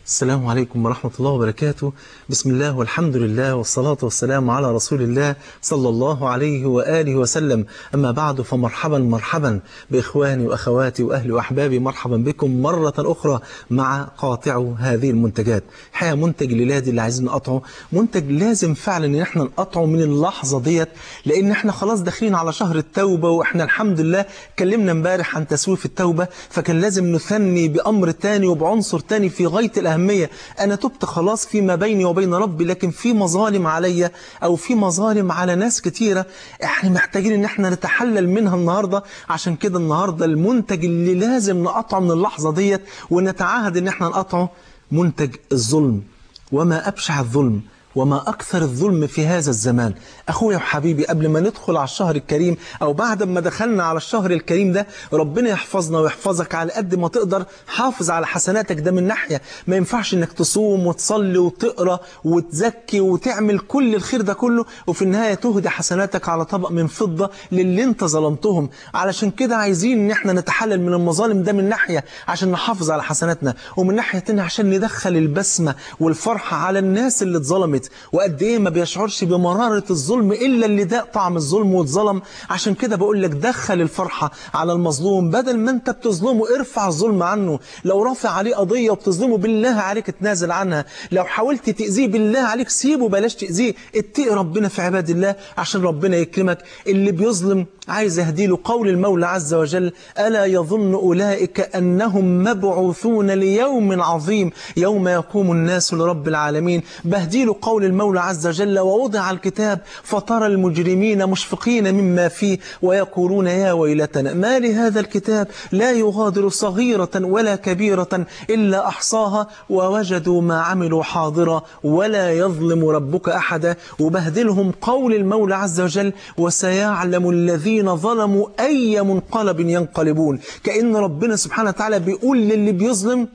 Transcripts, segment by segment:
السلام عليكم ورحمة الله وبركاته بسم الله والحمد لله والصلاة والسلام على رسول الله صلى الله عليه وآله وسلم أما بعد فمرحبا مرحبا بإخواني وأخواتي وأهلي وأحبابي مرحبا بكم مرة أخرى مع قاطع هذه المنتجات حقيقة منتج للادي اللي عايزين نقطعه منتج لازم فعلا ان احنا نقطعه من اللحظة ديت لان احنا خلاص داخلين على شهر التوبة واحنا الحمد لله كلمنا امبارح عن تسويف التوبة فكان لازم نثني بأمر تاني وبعنصر تاني في غاية الأهمية أنا تبت خلاص فيما بيني وبين ربي لكن في مظالم عليا أو في مظالم على ناس كتيرة احنا محتاجين ان احنا نتحلل منها النهاردة عشان كده النهاردة المنتج اللي لازم نقطعه من اللحظة ديت ونتعاهد ان احنا نقطعه منتج الظلم وما أبشع الظلم وما أكثر الظلم في هذا الزمان أخويا وحبيبي قبل ما ندخل على الشهر الكريم أو بعد ما دخلنا على الشهر الكريم ده ربنا يحفظنا ويحفظك على قد ما تقدر حافظ على حسناتك ده من ناحية ما ينفعش إنك تصوم وتصلي وتقرأ وتزكي وتعمل كل الخير ده كله وفي النهاية تهدي حسناتك على طبق من فضة للي انت ظلمتهم علشان كده عايزين إن احنا نتحلل من المظالم ده من ناحية عشان نحافظ على حسناتنا ومن ناحية تانية عشان ندخل البسمة والفرحة على الناس اللي اتظلمت وقد ايه ما بيشعرش بمرارة الظلم إلا اللي داق طعم الظلم واتظلم عشان كده بقول لك دخل الفرحة على المظلوم بدل ما انت بتظلمه ارفع الظلم عنه لو رافع عليه قضية وبتظلمه بالله عليك تنازل عنها لو حاولت تأذيه بالله عليك سيبه بلاش تأذيه اتقي ربنا في عباد الله عشان ربنا يكرمك اللي بيظلم عايز يهديله قول المولى عز وجل ألا يظن أولئك أنهم مبعوثون ليوم عظيم يوم يقوم الناس لرب العالمين بهديله قول المولى عز وجل ووضع الكتاب فترى المجرمين مشفقين مما فيه ويقولون يا ويلتنا ما لهذا الكتاب لا يغادر صغيرة ولا كبيرة إلا أحصاها ووجدوا ما عملوا حاضرا ولا يظلم ربك أحدا وبهدلهم قول المولى عز وجل وسيعلم الذين ظلموا أي منقلب ينقلبون كأن ربنا سبحانه وتعالى بيقول للي بيظلم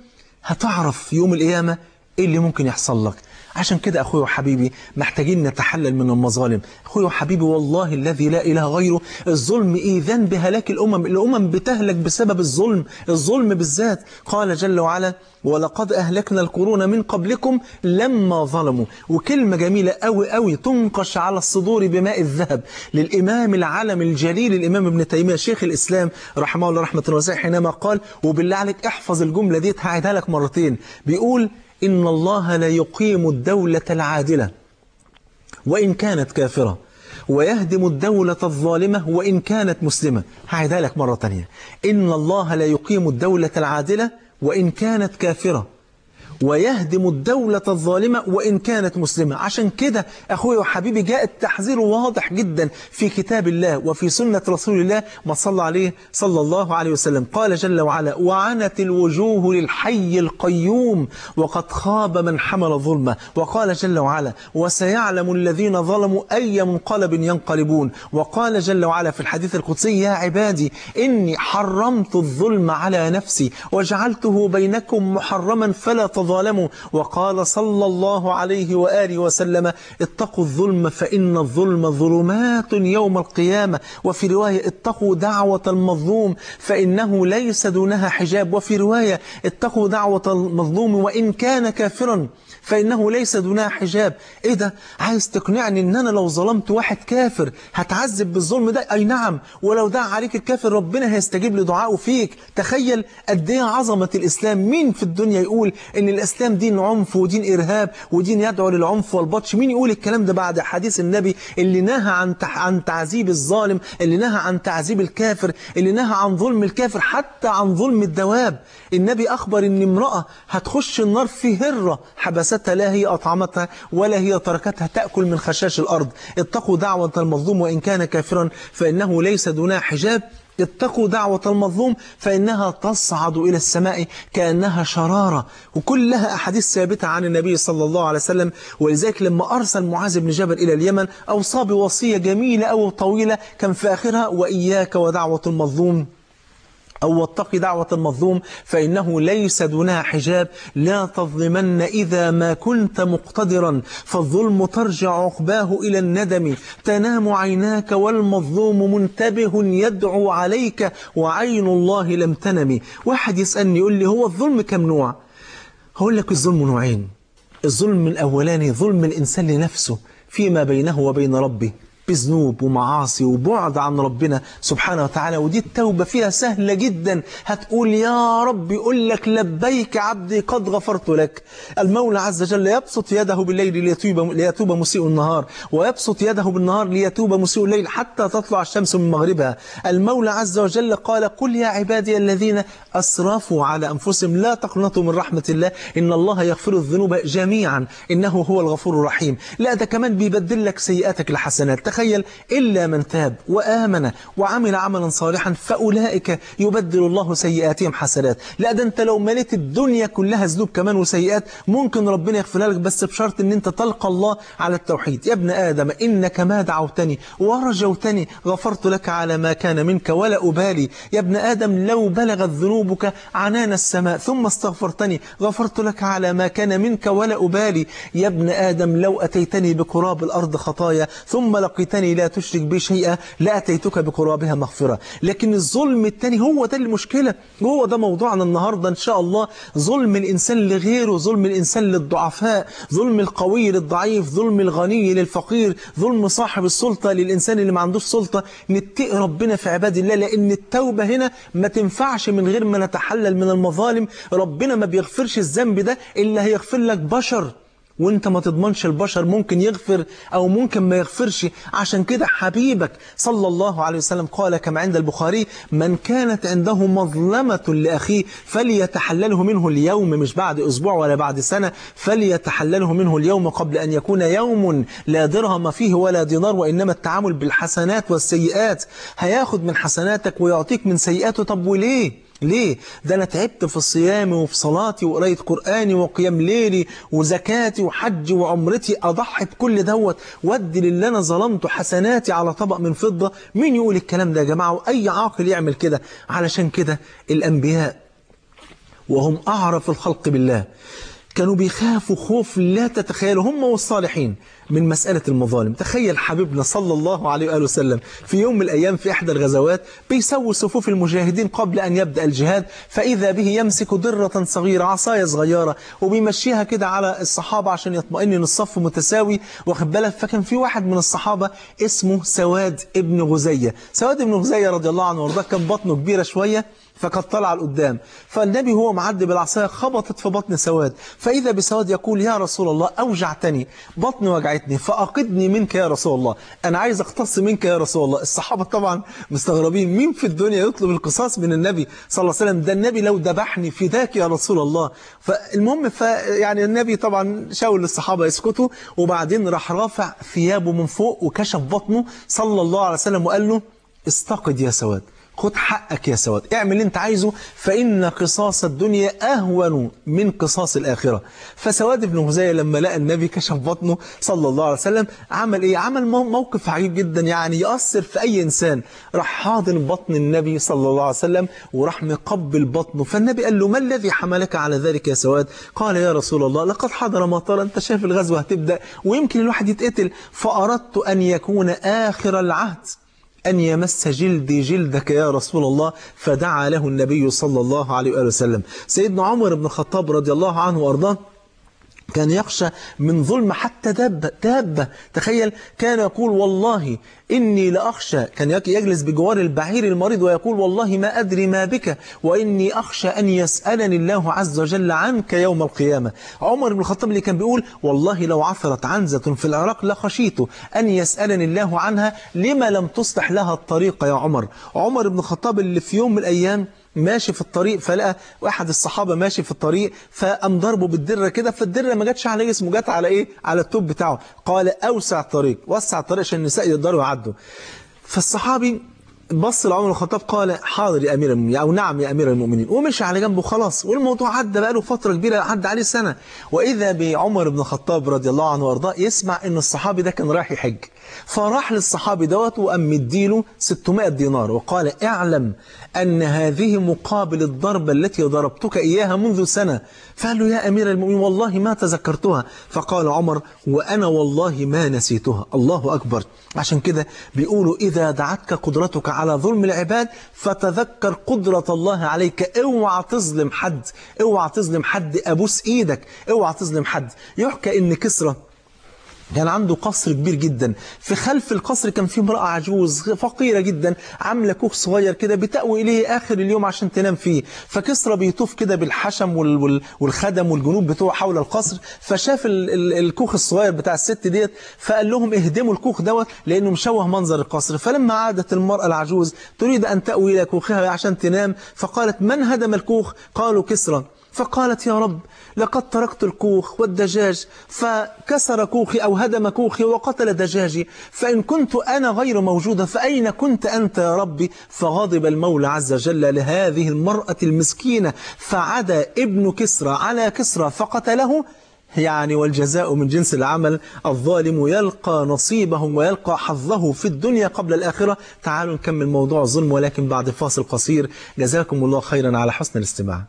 هتعرف يوم القيامة إيه اللي ممكن يحصل لك عشان كده أخوي وحبيبي محتاجين نتحلل من المظالم أخوي وحبيبي والله الذي لا إله غيره الظلم إيذان بهلاك الأمم الأمم بتهلك بسبب الظلم الظلم بالذات قال جل وعلا ولقد أهلكنا القرون من قبلكم لما ظلموا وكلمة جميلة قوي قوي تنقش على الصدور بماء الذهب للإمام العلم الجليل الإمام ابن تيمية شيخ الإسلام رحمه الله رحمة واسعة حينما قال وبالله عليك احفظ الجملة دي هعيدها لك مرتين بيقول إن الله لا يقيم الدولة العادلة وإن كانت كافرة ويهدم الدولة الظالمة وإن كانت مسلمة هعيدها لك مرة تانية إن الله لا يقيم الدولة العادلة وإن كانت كافرة ويهدم الدولة الظالمة وإن كانت مسلمة عشان كده أخوي وحبيبي جاء التحذير واضح جدا في كتاب الله وفي سنة رسول الله ما صلى عليه صلى الله عليه وسلم قال جل وعلا وعنت الوجوه للحي القيوم وقد خاب من حمل ظلمه وقال جل وعلا وسيعلم الذين ظلموا أي منقلب ينقلبون وقال جل وعلا في الحديث القدسي يا عبادي إني حرمت الظلم على نفسي وجعلته بينكم محرما فلا تظلموا ظالموا وقال صلى الله عليه وآله وسلم اتقوا الظلم فإن الظلم ظلمات يوم القيامة وفي رواية اتقوا دعوة المظلوم فإنه ليس دونها حجاب وفي رواية اتقوا دعوة المظلوم وإن كان كافرا فإنه ليس دونها حجاب إيه ده عايز تقنعني إن أنا لو ظلمت واحد كافر هتعذب بالظلم ده أي نعم ولو دعا عليك الكافر ربنا هيستجيب لدعائه فيك تخيل قد ايه عظمة الإسلام مين في الدنيا يقول إن الإسلام دين عنف ودين إرهاب ودين يدعو للعنف والبطش مين يقول الكلام ده بعد حديث النبي اللي نهى عن عن تعذيب الظالم اللي نهى عن تعذيب الكافر اللي نهى عن ظلم الكافر حتى عن ظلم الدواب النبي أخبر إن امرأة هتخش النار في هرة حبستها لا هي أطعمتها ولا هي تركتها تأكل من خشاش الأرض اتقوا دعوة المظلوم وإن كان كافرا فإنه ليس دونها حجاب اتقوا دعوة المظلوم فإنها تصعد إلى السماء كأنها شرارة وكلها أحاديث ثابتة عن النبي صلى الله عليه وسلم ولذلك لما أرسل معاذ بن جبل إلى اليمن أوصى بوصية جميلة أو طويلة كان في آخرها وإياك ودعوة المظلوم أو واتق دعوة المظلوم فإنه ليس دونها حجاب لا تظلمن إذا ما كنت مقتدرا فالظلم ترجع عقباه إلى الندم تنام عيناك والمظلوم منتبه يدعو عليك وعين الله لم تنم واحد يسألني يقول لي هو الظلم كم نوع هقول لك الظلم نوعين الظلم الأولاني ظلم الإنسان لنفسه فيما بينه وبين ربه بذنوب ومعاصي وبعد عن ربنا سبحانه وتعالى ودي التوبة فيها سهلة جدا هتقول يا رب يقول لك لبيك عبدي قد غفرت لك المولى عز وجل يبسط يده بالليل ليتوب, ليتوب مسيء النهار ويبسط يده بالنهار ليتوب مسيء الليل حتى تطلع الشمس من مغربها المولى عز وجل قال قل يا عبادي الذين أسرفوا على أنفسهم لا تقنطوا من رحمة الله إن الله يغفر الذنوب جميعا إنه هو الغفور الرحيم لا ده كمان بيبدل لك سيئاتك لحسنات تخيل إلا من تاب وآمن وعمل عملا صالحا فأولئك يبدل الله سيئاتهم حسنات لا ده أنت لو مليت الدنيا كلها ذنوب كمان وسيئات ممكن ربنا يغفرها لك بس بشرط أن أنت تلقى الله على التوحيد يا ابن آدم إنك ما دعوتني ورجوتني غفرت لك على ما كان منك ولا أبالي يا ابن آدم لو بلغت ذنوبك عنان السماء ثم استغفرتني غفرت لك على ما كان منك ولا أبالي يا ابن آدم لو أتيتني بقراب الأرض خطايا ثم لقيتني لا تشرك بي شيئا لأتيتك بقرابها مغفرة لكن الظلم الثاني هو ده المشكلة هو ده موضوعنا النهاردة إن شاء الله ظلم الإنسان لغيره ظلم الإنسان للضعفاء ظلم القوي للضعيف ظلم الغني للفقير ظلم صاحب السلطة للإنسان اللي ما عندوش سلطة نتقي ربنا في عباد الله لأن التوبة هنا ما تنفعش من غير ما نتحلل من المظالم ربنا ما بيغفرش الذنب ده إلا هيغفر لك بشر وانت ما تضمنش البشر ممكن يغفر او ممكن ما يغفرش عشان كده حبيبك صلى الله عليه وسلم قال كما عند البخاري من كانت عنده مظلمة لأخيه فليتحلله منه اليوم مش بعد أسبوع ولا بعد سنة فليتحلله منه اليوم قبل أن يكون يوم لا درهم فيه ولا دينار وإنما التعامل بالحسنات والسيئات هياخد من حسناتك ويعطيك من سيئاته طب وليه ليه؟ ده أنا تعبت في الصيام وفي صلاتي وقراية قرآني وقيام ليلي وزكاتي وحجي وعمرتي أضحي بكل دوت وادي للي أنا ظلمته حسناتي على طبق من فضة مين يقول الكلام ده يا جماعة وأي عاقل يعمل كده علشان كده الأنبياء وهم أعرف الخلق بالله كانوا بيخافوا خوف لا تتخيلوا هم والصالحين من مسألة المظالم تخيل حبيبنا صلى الله عليه وآله وسلم في يوم من الأيام في إحدى الغزوات بيسوي صفوف المجاهدين قبل أن يبدأ الجهاد فإذا به يمسك درة صغيرة عصاية صغيرة وبيمشيها كده على الصحابة عشان يطمئن إن الصف متساوي واخد بالك فكان في واحد من الصحابة اسمه سواد ابن غزية سواد ابن غزية رضي الله عنه وارضاه كان بطنه كبيرة شوية فقد طلع لقدام فالنبي هو معدي بالعصاية خبطت في بطن سواد فإذا بسواد يقول يا رسول الله أوجعتني بطني وجعتني فأقدني منك يا رسول الله أنا عايز أقتص منك يا رسول الله الصحابة طبعا مستغربين مين في الدنيا يطلب القصاص من النبي صلى الله عليه وسلم ده النبي لو ذبحني فداك يا رسول الله فالمهم ف يعني النبي طبعا شاور للصحابة يسكتوا وبعدين راح رافع ثيابه من فوق وكشف بطنه صلى الله عليه وسلم وقال له استقد يا سواد خد حقك يا سواد اعمل اللي انت عايزه فإن قصاص الدنيا أهون من قصاص الآخرة فسواد بن غزية لما لقى النبي كشف بطنه صلى الله عليه وسلم عمل ايه عمل موقف عجيب جدا يعني يأثر في أي إنسان راح حاضن بطن النبي صلى الله عليه وسلم وراح مقبل بطنه فالنبي قال له ما الذي حملك على ذلك يا سواد قال يا رسول الله لقد حضر مطر انت شايف الغزوة هتبدأ ويمكن الواحد يتقتل فأردت أن يكون آخر العهد أن يمس جلدي جلدك يا رسول الله فدعا له النبي صلى الله عليه وآله وسلم سيدنا عمر بن الخطاب رضي الله عنه وأرضاه كان يخشى من ظلم حتى دابة دابة تخيل كان يقول والله إني لأخشى كان يجلس بجوار البعير المريض ويقول والله ما أدري ما بك وإني أخشى أن يسألني الله عز وجل عنك يوم القيامة عمر بن الخطاب اللي كان بيقول والله لو عثرت عنزة في العراق لخشيت أن يسألني الله عنها لما لم تصلح لها الطريق يا عمر عمر بن الخطاب اللي في يوم من الأيام ماشي في الطريق فلقى واحد الصحابة ماشي في الطريق فقام ضربه بالدرة كده فالدرة ما جاتش على جسمه جت على ايه على التوب بتاعه قال اوسع الطريق وسع الطريق عشان النساء يقدروا يعدوا فالصحابي بص لعمر بن الخطاب قال حاضر يا امير المؤمنين او نعم يا امير المؤمنين ومشي على جنبه خلاص والموضوع عدى بقى له فتره كبيره عدى عليه سنه واذا بعمر بن الخطاب رضي الله عنه وارضاه يسمع ان الصحابي ده كان رايح يحج فراح للصحابي دوت وقام مديله 600 دينار وقال اعلم أن هذه مقابل الضربة التي ضربتك إياها منذ سنة فقال له يا أمير المؤمنين والله ما تذكرتها فقال عمر وأنا والله ما نسيتها الله أكبر عشان كده بيقولوا إذا دعتك قدرتك على ظلم العباد فتذكر قدرة الله عليك اوعى تظلم حد اوعى تظلم حد أبوس إيدك اوعى تظلم حد يحكى إن كسرى كان عنده قصر كبير جدا في خلف القصر كان في امرأة عجوز فقيرة جدا عاملة كوخ صغير كده بتأوي إليه آخر اليوم عشان تنام فيه فكسرى بيطوف كده بالحشم وال وال والخدم والجنوب بتوعه حول القصر فشاف ال ال الكوخ الصغير بتاع الست ديت فقال لهم اهدموا الكوخ دوت لأنه مشوه منظر القصر فلما عادت المرأة العجوز تريد أن تأوي إلى كوخها عشان تنام فقالت من هدم الكوخ قالوا كسرى فقالت يا رب لقد تركت الكوخ والدجاج فكسر كوخي أو هدم كوخي وقتل دجاجي فإن كنت أنا غير موجودة فأين كنت أنت يا ربي فغضب المولى عز وجل لهذه المرأة المسكينة فعدا ابن كسرى على كسرى فقتله يعني والجزاء من جنس العمل الظالم يلقى نصيبه ويلقى حظه في الدنيا قبل الآخرة تعالوا نكمل موضوع الظلم ولكن بعد فاصل قصير جزاكم الله خيرا على حسن الاستماع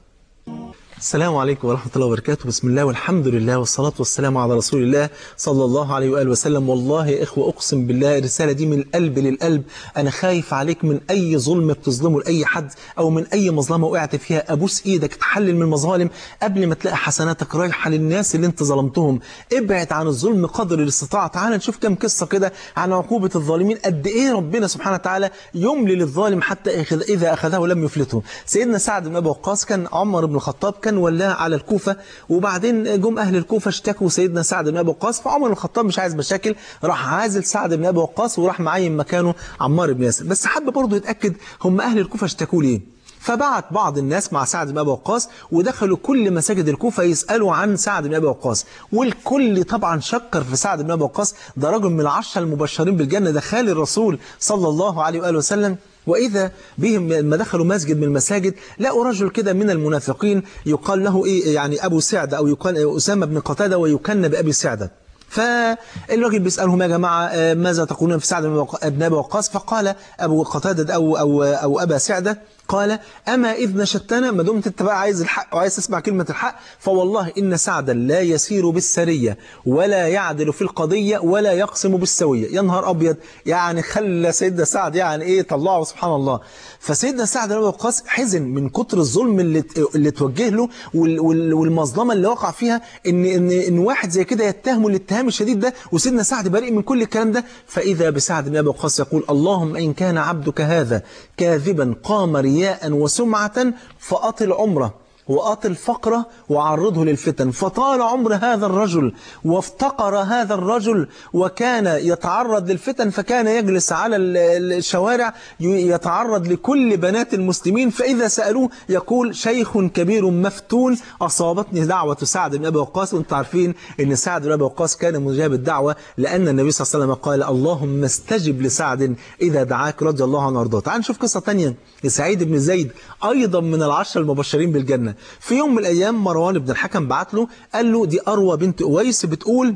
السلام عليكم ورحمة الله وبركاته بسم الله والحمد لله والصلاة والسلام على رسول الله صلى الله عليه وآله وسلم والله يا إخوة أقسم بالله الرسالة دي من القلب للقلب أنا خايف عليك من أي ظلم بتظلمه لأي حد أو من أي مظلمة وقعت فيها أبوس إيدك تحلل من المظالم قبل ما تلاقي حسناتك رايحة للناس اللي أنت ظلمتهم ابعد عن الظلم قدر الاستطاعة تعال نشوف كم قصة كده عن عقوبة الظالمين قد إيه ربنا سبحانه وتعالى يملي للظالم حتى إذا أخذه لم يفلته سيدنا سعد بن أبي وقاص كان عمر بن الخطاب كان ولاه على الكوفة وبعدين جم أهل الكوفة اشتكوا سيدنا سعد بن أبي وقاص فعمر بن الخطاب مش عايز مشاكل راح عازل سعد بن أبي وقاص وراح معين مكانه عمار بن ياسر بس حب برضه يتأكد هم أهل الكوفة اشتكوا ليه فبعت بعض الناس مع سعد بن أبي وقاص ودخلوا كل مساجد الكوفة يسألوا عن سعد بن أبي وقاص والكل طبعا شكر في سعد بن أبي وقاص ده رجل من العشرة المبشرين بالجنة ده خال الرسول صلى الله عليه وآله وسلم وإذا بهم لما دخلوا مسجد من المساجد لقوا رجل كده من المنافقين يقال له إيه يعني أبو سعدة أو يقال أسامة بن قتادة ويكن بأبي سعدة فالراجل بيسألهم يا جماعة ماذا تقولون في سعد بن أبي وقاص فقال أبو قتادة أو, أو, أو أبا سعدة قال أما إذ نشدتنا ما دمت أنت بقى عايز الحق وعايز تسمع كلمة الحق فوالله إن سعدا لا يسير بالسرية ولا يعدل في القضية ولا يقسم بالسوية يا نهار أبيض يعني خلى سيدنا سعد يعني إيه طلعه سبحان الله فسيدنا سعد بن وقاص حزن من كتر الظلم اللي اللي توجه له والمظلمة اللي وقع فيها إن إن إن واحد زي كده يتهمه الاتهام الشديد ده وسيدنا سعد بريء من كل الكلام ده فإذا بسعد بن أبي وقاص يقول اللهم إن كان عبدك هذا كاذبا قام رياء وسمعة فأطل عمره وأطل فقره وعرضه للفتن فطال عمر هذا الرجل وافتقر هذا الرجل وكان يتعرض للفتن فكان يجلس على الشوارع يتعرض لكل بنات المسلمين فإذا سألوه يقول شيخ كبير مفتون أصابتني دعوة سعد بن أبي وقاص وانتم عارفين أن سعد بن أبي وقاص كان مجاب الدعوة لأن النبي صلى الله عليه وسلم قال اللهم استجب لسعد إذا دعاك رضي الله عنه وارضاه تعال نشوف قصة ثانيه لسعيد بن زيد أيضا من العشر المبشرين بالجنة في يوم من الأيام مروان بن الحكم بعت له قال له دي أروى بنت أويس بتقول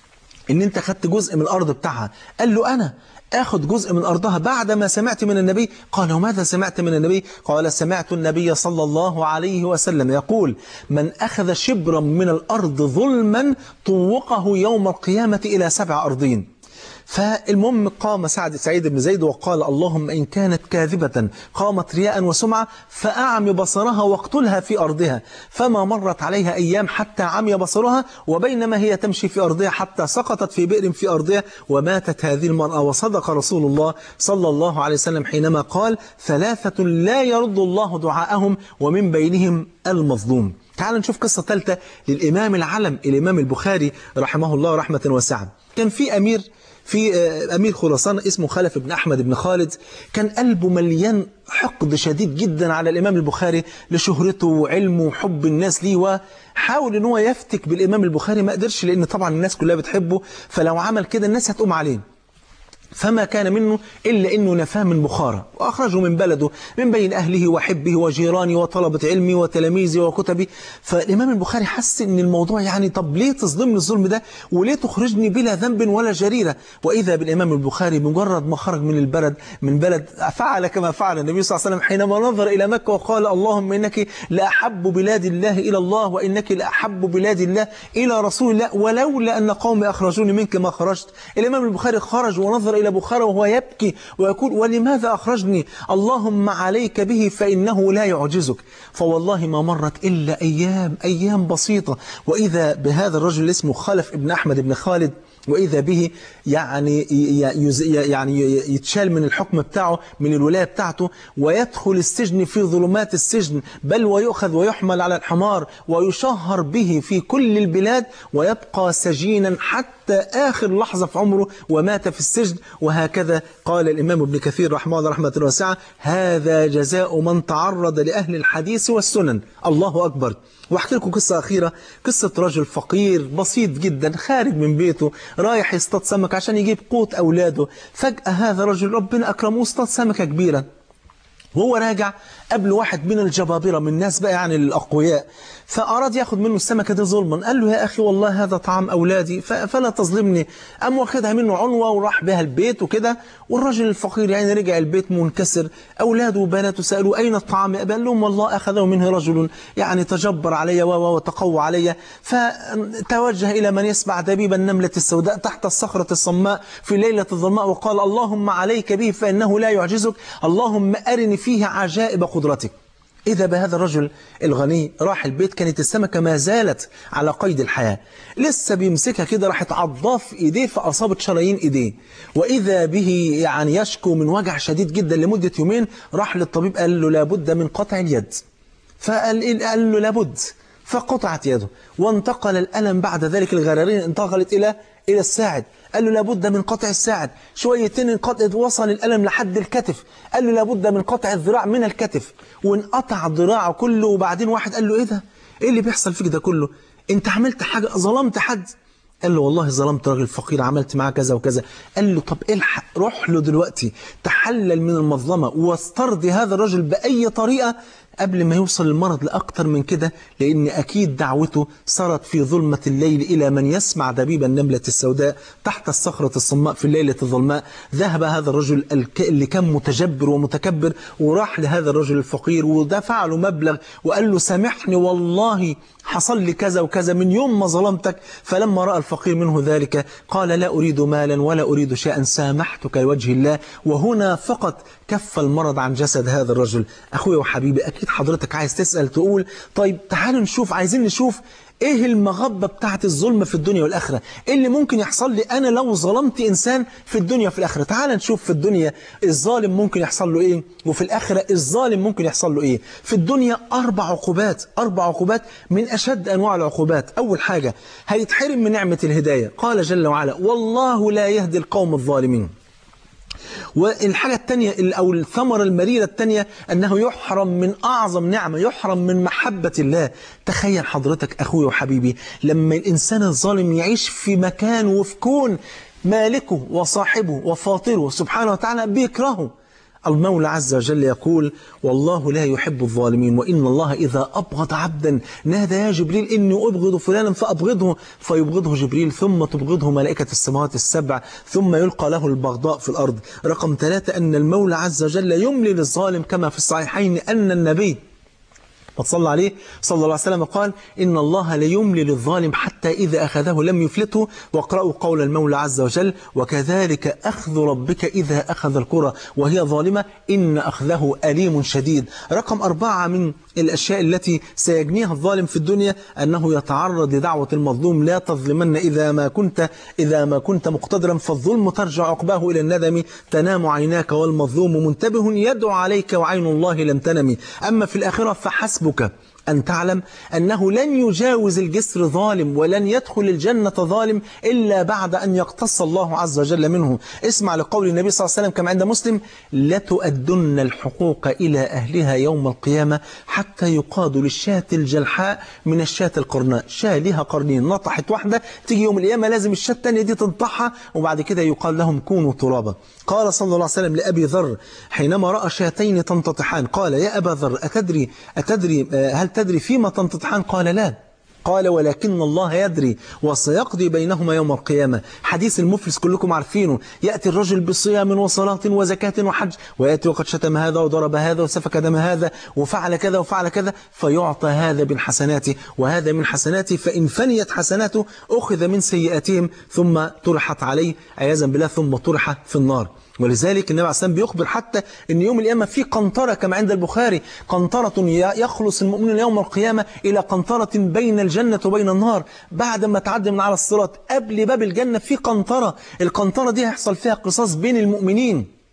إن أنت خدت جزء من الأرض بتاعها قال له أنا أخذ جزء من أرضها بعد ما سمعت من النبي قال وماذا سمعت من النبي قال سمعت النبي صلى الله عليه وسلم يقول من أخذ شبرا من الأرض ظلما طوقه يوم القيامة إلى سبع أرضين فالمهم قام سعد سعيد بن زيد وقال اللهم إن كانت كاذبة قامت رياء وسمعة فأعم بصرها واقتلها في أرضها فما مرت عليها أيام حتى عمي بصرها وبينما هي تمشي في أرضها حتى سقطت في بئر في أرضها وماتت هذه المرأة وصدق رسول الله صلى الله عليه وسلم حينما قال ثلاثة لا يرد الله دعاءهم ومن بينهم المظلوم تعال نشوف قصة ثالثة للإمام العلم الإمام البخاري رحمه الله رحمة واسعة كان في أمير في أمير خراسان اسمه خلف بن أحمد بن خالد كان قلبه مليان حقد شديد جدا على الإمام البخاري لشهرته وعلمه وحب الناس ليه وحاول ان هو يفتك بالإمام البخاري ما قدرش لأن طبعا الناس كلها بتحبه فلو عمل كده الناس هتقوم عليه فما كان منه إلا أنه نفاه من بخارى وأخرجه من بلده من بين أهله وحبه وجيرانه وطلبة علمه وتلاميذه وكتبه فالإمام البخاري حس أن الموضوع يعني طب ليه تظلمني الظلم ده وليه تخرجني بلا ذنب ولا جريرة وإذا بالإمام البخاري مجرد ما خرج من البلد من بلد فعل كما فعل النبي صلى الله عليه وسلم حينما نظر إلى مكة وقال اللهم إنك لأحب بلاد الله إلى الله وإنك لأحب بلاد الله إلى رسول الله ولولا أن قومي أخرجوني منك ما خرجت الإمام البخاري خرج ونظر إلى بخارى وهو يبكي ويقول ولماذا أخرجني اللهم عليك به فإنه لا يعجزك فوالله ما مرت إلا أيام أيام بسيطة وإذا بهذا الرجل اسمه خلف ابن أحمد بن خالد وإذا به يعني يعني يتشال من الحكم بتاعه من الولاية بتاعته ويدخل السجن في ظلمات السجن بل ويؤخذ ويحمل على الحمار ويشهر به في كل البلاد ويبقى سجينا حتى آخر لحظة في عمره ومات في السجن وهكذا قال الإمام ابن كثير رحمه الله رحمة واسعة هذا جزاء من تعرض لأهل الحديث والسنن الله أكبر واحكي لكم قصة أخيرة قصة رجل فقير بسيط جدا خارج من بيته رايح يصطاد سمك عشان يجيب قوت أولاده فجأة هذا رجل ربنا أكرمه واصطاد سمكة كبيرة وهو راجع قبل واحد من الجبابرة من الناس بقى يعني الأقوياء فأراد ياخد منه السمكة دي ظلما قال له يا أخي والله هذا طعام أولادي فلا تظلمني قام واخدها منه عنوة وراح بها البيت وكده والرجل الفقير يعني رجع البيت منكسر أولاده وبناته سألوا أين الطعام قال لهم والله أخذه منه رجل يعني تجبر علي وتقوى علي فتوجه إلى من يسمع دبيب النملة السوداء تحت الصخرة الصماء في ليلة الظلماء وقال اللهم عليك به فإنه لا يعجزك اللهم أرني فيه عجائب قدرتك إذا بهذا الرجل الغني راح البيت كانت السمكة ما زالت على قيد الحياة لسه بيمسكها كده راحت عضاه في إيديه فأصابت شرايين إيديه وإذا به يعني يشكو من وجع شديد جدا لمدة يومين راح للطبيب قال له لابد من قطع اليد فقال قال له لابد فقطعت يده وانتقل الألم بعد ذلك الغرارين انتقلت إلى إلى الساعد قال له لابد من قطع الساعد شويتين انقطع وصل الألم لحد الكتف قال له لابد من قطع الذراع من الكتف وانقطع ذراعه كله وبعدين واحد قال له ايه ده ايه اللي بيحصل فيك ده كله انت عملت حاجة ظلمت حد قال له والله ظلمت راجل فقير عملت معاه كذا وكذا قال له طب الحق روح له دلوقتي تحلل من المظلمة واسترضي هذا الرجل بأي طريقة قبل ما يوصل المرض لأكتر من كده لأن أكيد دعوته صارت في ظلمة الليل إلى من يسمع دبيب النملة السوداء تحت الصخرة الصماء في الليلة الظلماء ذهب هذا الرجل اللي كان متجبر ومتكبر وراح لهذا الرجل الفقير ودفع له مبلغ وقال له سامحني والله حصل لي كذا وكذا من يوم ما ظلمتك فلما رأى الفقير منه ذلك قال لا أريد مالا ولا أريد شيئا سامحتك لوجه الله وهنا فقط كف المرض عن جسد هذا الرجل أخوي وحبيبي أكيد حضرتك عايز تسأل تقول طيب تعالوا نشوف عايزين نشوف ايه المغبة بتاعت الظلم في الدنيا والآخرة ايه اللي ممكن يحصل لي انا لو ظلمت انسان في الدنيا وفي الآخرة تعال نشوف في الدنيا الظالم ممكن يحصل له ايه وفي الآخرة الظالم ممكن يحصل له ايه في الدنيا اربع عقوبات اربع عقوبات من اشد انواع العقوبات اول حاجة هيتحرم من نعمة الهداية قال جل وعلا والله لا يهدي القوم الظالمين والحاجة الثانية أو الثمرة المريرة الثانية أنه يحرم من أعظم نعمة يحرم من محبة الله تخيل حضرتك أخوي وحبيبي لما الإنسان الظالم يعيش في مكان وفي كون مالكه وصاحبه وفاطره سبحانه وتعالى بيكرهه المولى عز وجل يقول والله لا يحب الظالمين وإن الله إذا أبغض عبدا نادى يا جبريل إني أبغض فلانا فأبغضه فيبغضه جبريل ثم تبغضه ملائكة السماوات السبع ثم يلقى له البغضاء في الأرض رقم ثلاثة أن المولى عز وجل يملي للظالم كما في الصحيحين أن النبي فصلى عليه صلى الله عليه وسلم قال إن الله ليملي للظالم حتى إذا أخذه لم يفلته واقرأوا قول المولى عز وجل وكذلك أخذ ربك إذا أخذ القرى وهي ظالمة إن أخذه أليم شديد رقم أربعة من الأشياء التي سيجنيها الظالم في الدنيا أنه يتعرض لدعوة المظلوم لا تظلمن إذا ما كنت إذا ما كنت مقتدرا فالظلم ترجع عقباه إلى الندم تنام عيناك والمظلوم منتبه يدعو عليك وعين الله لم تنم أما في الآخرة فحسبك أن تعلم أنه لن يجاوز الجسر ظالم ولن يدخل الجنة ظالم إلا بعد أن يقتص الله عز وجل منه اسمع لقول النبي صلى الله عليه وسلم كما عند مسلم لتؤدن الحقوق إلى أهلها يوم القيامة حتى يقاد للشاة الجلحاء من الشاة القرناء شاة لها قرنين نطحت واحدة تيجي يوم القيامة لازم الشاة الثانية دي تنطحها وبعد كده يقال لهم كونوا ترابا قال صلى الله عليه وسلم لأبي ذر حينما رأى شاتين تنتطحان قال يا أبا ذر أتدري, أتدري هل تدري فيما تنتطحان قال لا قال ولكن الله يدري وسيقضي بينهما يوم القيامة حديث المفلس كلكم عارفينه يأتي الرجل بصيام وصلاة وزكاة وحج ويأتي وقد شتم هذا وضرب هذا وسفك دم هذا وفعل كذا وفعل كذا فيعطى هذا من حسناته وهذا من حسناته فإن فنيت حسناته أخذ من سيئاتهم ثم طرحت عليه عياذا بالله ثم طرح في النار ولذلك النبي عليه السلام بيخبر حتى ان يوم القيامه في قنطره كما عند البخاري قنطره يخلص المؤمن يوم القيامه الى قنطره بين الجنه وبين النار بعد ما تعدي من على الصراط قبل باب الجنه في قنطره القنطره دي هيحصل فيها قصاص بين المؤمنين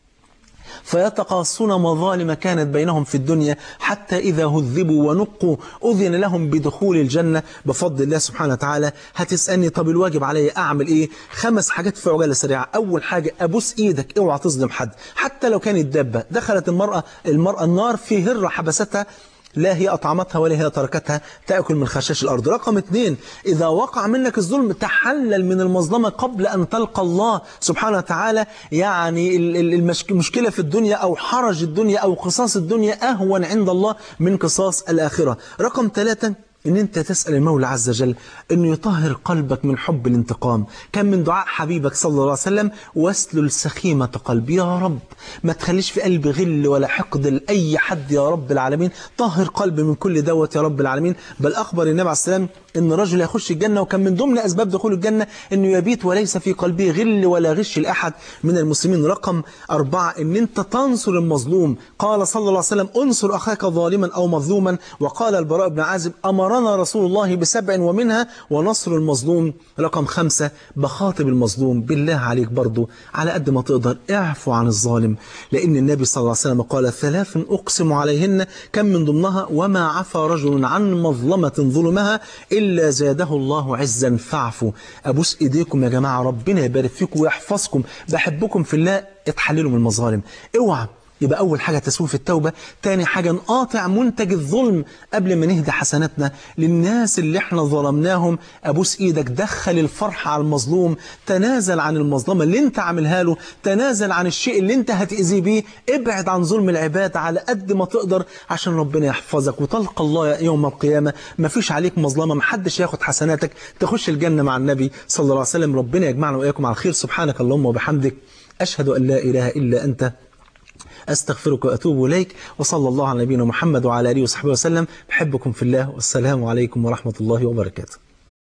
فيتقاصون مظالم كانت بينهم في الدنيا حتى إذا هذبوا ونقوا أذن لهم بدخول الجنة بفضل الله سبحانه وتعالى هتسألني طب الواجب علي أعمل إيه خمس حاجات في عجالة سريعة أول حاجة أبوس إيدك اوعى تظلم حد حتى لو كانت دابة دخلت المرأة المرأة النار في هرة حبستها لا هي أطعمتها ولا هي تركتها تأكل من خشاش الأرض رقم اثنين إذا وقع منك الظلم تحلل من المظلمة قبل أن تلقى الله سبحانه وتعالى يعني المشكلة في الدنيا أو حرج الدنيا أو قصاص الدنيا أهون عند الله من قصاص الآخرة رقم ثلاثة ان انت تسأل المولى عز وجل انه يطهر قلبك من حب الانتقام كان من دعاء حبيبك صلى الله عليه وسلم واسلل سخيمة قلبي يا رب ما تخليش في قلبي غل ولا حقد لأي حد يا رب العالمين طهر قلبي من كل دوت يا رب العالمين بل أخبر النبي عليه السلام ان رجل يخش الجنة وكان من ضمن أسباب دخول الجنة انه يبيت وليس في قلبه غل ولا غش لأحد من المسلمين رقم أربعة ان انت تنصر المظلوم قال صلى الله عليه وسلم انصر أخاك ظالما أو مظلوما وقال البراء بن عازب أمرنا رسول الله بسبع ومنها ونصر المظلوم رقم خمسة بخاطب المظلوم بالله عليك برضو على قد ما تقدر اعفو عن الظالم لأن النبي صلى الله عليه وسلم قال ثلاث أقسم عليهن كم من ضمنها وما عفى رجل عن مظلمة ظلمها إلا زاده الله عزا فاعفوا أبوس إيديكم يا جماعة ربنا يبارك فيكم ويحفظكم بحبكم في الله اتحللوا من المظالم اوعى يبقى أول حاجة تسويف التوبة تاني حاجة نقاطع منتج الظلم قبل ما نهدي حسناتنا للناس اللي احنا ظلمناهم أبوس إيدك دخل الفرح على المظلوم تنازل عن المظلمة اللي انت عاملها له تنازل عن الشيء اللي انت هتأذي بيه ابعد عن ظلم العباد على قد ما تقدر عشان ربنا يحفظك وتلقى الله يوم القيامة ما فيش عليك مظلمة ما حدش ياخد حسناتك تخش الجنة مع النبي صلى الله عليه وسلم ربنا يجمعنا وإياكم على الخير سبحانك اللهم وبحمدك أشهد أن لا إله إلا أنت أستغفرك وأتوب إليك وصلى الله على نبينا محمد وعلى آله وصحبه وسلم بحبكم في الله والسلام عليكم ورحمة الله وبركاته